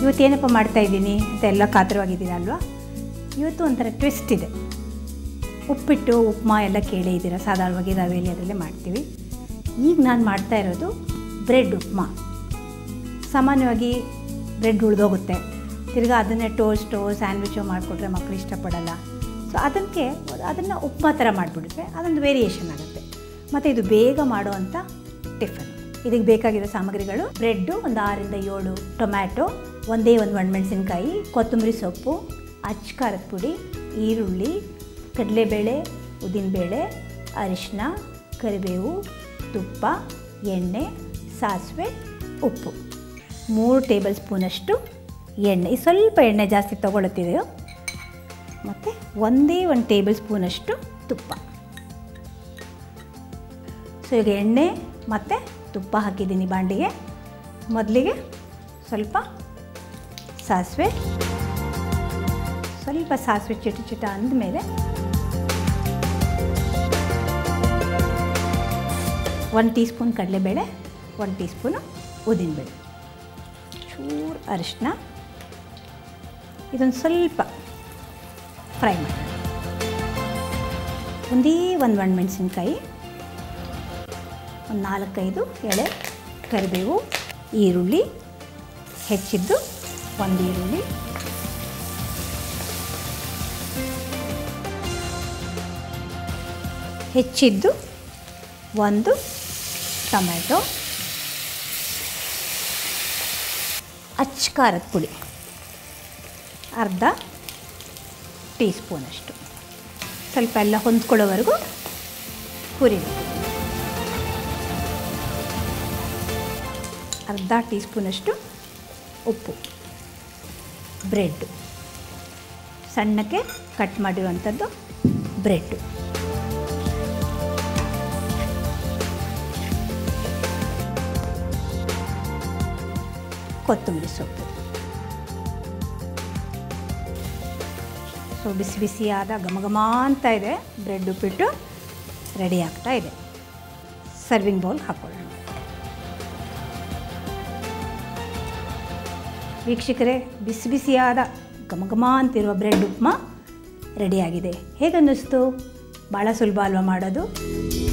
ಇವತ್ತು ಏನಪ್ಪ ಮಾಡ್ತಾಯಿದ್ದೀನಿ ಅಂತ ಎಲ್ಲ ಕಾತರವಾಗಿದ್ದೀರಲ್ವಾ ಇವತ್ತು ಒಂಥರ ಟ್ವಿಸ್ಟ್ ಇದೆ ಉಪ್ಪಿಟ್ಟು ಉಪ್ಮಾ ಎಲ್ಲ ಕೇಳೇ ಇದ್ದೀರಾ ಸಾಧಾರಣವಾಗಿ ರವೆಯಲ್ಲಿ ಅದರಲ್ಲೇ ಮಾಡ್ತೀವಿ ಈಗ ನಾನು ಮಾಡ್ತಾ ಇರೋದು ಬ್ರೆಡ್ ಉಪ್ಮಾ ಸಾಮಾನ್ಯವಾಗಿ ಬ್ರೆಡ್ ಉಳಿದೋಗುತ್ತೆ ತಿರ್ಗಾ ಅದನ್ನೇ ಟೋಸ್ಟು ಸ್ಯಾಂಡ್ವಿಚು ಮಾಡಿಕೊಟ್ರೆ ಮಕ್ಕಳು ಇಷ್ಟಪಡಲ್ಲ ಸೊ ಅದಕ್ಕೆ ಅದನ್ನು ಉಪ್ಮಾ ಥರ ಮಾಡಿಬಿಟ್ರೆ ಅದೊಂದು ವೇರಿಯೇಷನ್ ಆಗುತ್ತೆ ಮತ್ತು ಇದು ಬೇಗ ಮಾಡುವಂಥ ಟಿಫನ್ ಇದಕ್ಕೆ ಬೇಕಾಗಿರೋ ಸಾಮಗ್ರಿಗಳು ಬ್ರೆಡ್ಡು ಒಂದು ಆರರಿಂದ ಏಳು ಟೊಮ್ಯಾಟೊ ಒಂದೇ ಒಂದು ಒಣಮೆಣಸಿನ್ಕಾಯಿ ಕೊತ್ತಂಬರಿ ಸೊಪ್ಪು ಅಚ್ಚ ಖಾರದ ಪುಡಿ ಈರುಳ್ಳಿ ಕಡಲೆಬೇಳೆ ಉದ್ದಿನಬೇಳೆ ಅರಿಶಿನ ಕರಿಬೇವು ತುಪ್ಪ ಎಣ್ಣೆ ಸಾಸಿವೆ ಉಪ್ಪು ಮೂರು ಟೇಬಲ್ ಸ್ಪೂನಷ್ಟು ಎಣ್ಣೆ ಈ ಸ್ವಲ್ಪ ಎಣ್ಣೆ ಜಾಸ್ತಿ ತೊಗೊಳುತ್ತಿದೆಯೋ ಮತ್ತು ಒಂದೇ ಒಂದು ಟೇಬಲ್ ಸ್ಪೂನಷ್ಟು ತುಪ್ಪ ಸೊ ಈಗ ಎಣ್ಣೆ ಮತ್ತು ತುಪ್ಪ ಹಾಕಿದ್ದೀನಿ ಬಾಂಡಿಗೆ ಮೊದಲಿಗೆ ಸ್ವಲ್ಪ ಸಾಸಿವೆ ಸ್ವಲ್ಪ ಸಾಸಿವೆ ಚಿಟ ಚಿಟ ಅಂದಮೇಲೆ ಒಂದು ಟೀ ಸ್ಪೂನ್ ಕಡಲೆಬೇಳೆ ಒಂದು ಟೀ ಸ್ಪೂನು ಉದ್ದಿನಬೇಳೆ ಚೂರು ಅರಿಶಿನ ಇದೊಂದು ಸ್ವಲ್ಪ ಫ್ರೈ ಮಾಡಿ ಒಂದೇ ಒಂದು ಒಣಮೆಣಸಿನ್ಕಾಯಿ ಒಂದು ನಾಲ್ಕೈದು ಎಳೆ ಕರಿಬೇವು ಈರುಳ್ಳಿ ಹೆಚ್ಚಿದ್ದು ಒಂದು ಈರುಳ್ಳಿ ಹೆಚ್ಚಿದ್ದು ಒಂದು ಟೊಮ್ಯಾಟೊ ಅಚ್ಚ ಖಾರದ ಪುಡಿ ಅರ್ಧ ಟೀ ಸ್ಪೂನಷ್ಟು ಸ್ವಲ್ಪ ಎಲ್ಲ ಹೊಂದ್ಕೊಳ್ಳೋವರೆಗೂ ಹುರಿಬೇಕು ಅರ್ಧ ಟೀ ಸ್ಪೂನಷ್ಟು ಉಪ್ಪು ಬ್ರೆಡ್ಡು ಸಣ್ಣಕ್ಕೆ ಕಟ್ ಮಾಡಿರುವಂಥದ್ದು ಬ್ರೆಡ್ಡು ಕೊತ್ತಂಬರಿ ಸೊಪ್ಪು ಸೊ ಬಿಸಿ ಬಿಸಿಯಾದ ಘಮಘಮ ಅಂತ ಇದೆ ಬ್ರೆಡ್ ಉಪ್ಪಿಟ್ಟು ರೆಡಿ ಆಗ್ತಾ ಇದೆ ಸರ್ವಿಂಗ್ ಬೌಲ್ ಹಾಕೊಳ್ಳೋಣ ವೀಕ್ಷಕರೇ ಬಿಸಿ ಬಿಸಿಯಾದ ಘಮಘಮ ಅಂತಿರುವ ಬ್ರೆಡ್ ಉಪ್ಮಾ ರೆಡಿಯಾಗಿದೆ ಹೇಗನ್ನಿಸ್ತು ಭಾಳ ಸುಲಭ ಅಲ್ವಾ ಮಾಡೋದು